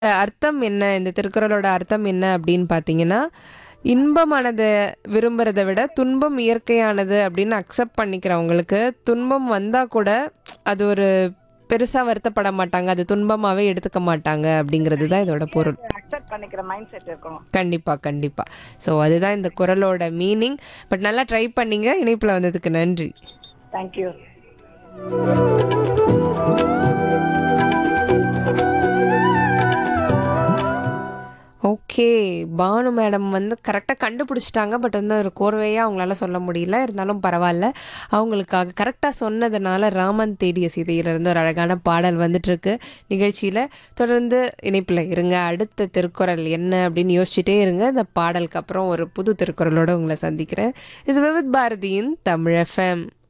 அர்த்தம் என்ன இந்த திருக்குறளோட அர்த்தம் என்ன அப்படின்னு பார்த்தீங்கன்னா இன்பமானதை விரும்புறதை விட துன்பம் இயற்கையானது அப்படின்னு அக்செப்ட் பண்ணிக்கிறவங்களுக்கு துன்பம் வந்தால் கூட அது ஒரு பெருசாக வருத்தப்பட மாட்டாங்க அது துன்பமாகவே எடுத்துக்க மாட்டாங்க அப்படிங்கிறது தான் இதோட பொருள் அக்செப்ட் பண்ணிக்கிற மைண்ட் செட் இருக்கணும் கண்டிப்பாக கண்டிப்பாக ஸோ அதுதான் இந்த குறளோட மீனிங் பட் நல்லா ட்ரை பண்ணீங்க இணைப்பில் வந்ததுக்கு நன்றி தேங்க்யூ ஓகே பானு மேடம் வந்து கரெக்டாக கண்டுபிடிச்சிட்டாங்க பட் வந்து ஒரு கோர்வையாக அவங்களால சொல்ல முடியல இருந்தாலும் பரவாயில்ல அவங்களுக்காக கரெக்டாக சொன்னதுனால ராமன் தேடிய சீதையிலிருந்து ஒரு அழகான பாடல் வந்துட்டுருக்கு நிகழ்ச்சியில் தொடர்ந்து இணைப்பில் இருங்க அடுத்த திருக்குறள் என்ன அப்படின்னு யோசிச்சுட்டே இருங்க இந்த பாடலுக்கு அப்புறம் ஒரு புது திருக்குறளோட உங்களை சந்திக்கிறேன் இது விவித் பாரதியின் தமிழ் எஃப்எம்